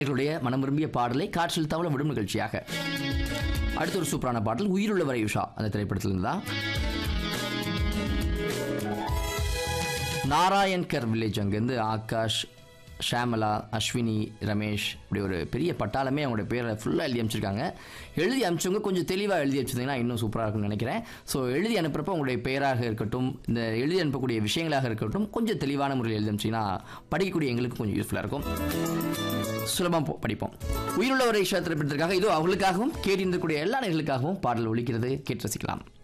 இவர்களுடைய மனம் விரும்பிய பாடலை காற்றில் தவள விடும் நிகழ்ச்சியாக அடுத்த ஒரு சூப்பரான பாடல் உயிருள்ளவரை உஷா அந்த திரைப்படத்திலிருந்து தான் நாராயண்கர் வில்லேஜ் அங்கேருந்து ஆகாஷ் ஷாமலா அஸ்வினி ரமேஷ் இப்படி ஒரு பெரிய பட்டாளமே அவங்களோட பேரை ஃபுல்லாக எழுதி அமைச்சிருக்காங்க எழுதி அனுப்பிச்சவங்க கொஞ்சம் தெளிவாக எழுதி வச்சிருந்தீங்கன்னா இன்னும் சூப்பராக இருக்கும்னு நினைக்கிறேன் ஸோ எழுதி அனுப்புறப்ப உங்களுடைய பெயராக இருக்கட்டும் இந்த எழுதி அனுப்பக்கூடிய விஷயங்களாக இருக்கட்டும் கொஞ்சம் தெளிவான முறையில் எழுதி அனுப்பிச்சிங்கன்னா படிக்கக்கூடிய எங்களுக்கு கொஞ்சம் யூஸ்ஃபுல்லாக இருக்கும் சுலபமாக படிப்போம் உயிருள்ளவரை ஈஷா திரைப்படத்திற்காக இதோ அவர்களுக்காகவும் கேட்டிருந்தக்கூடிய எல்லா நேர்களுக்காகவும் பாடல் ஒலிக்கிறது கேட்டு ரசிக்கலாம்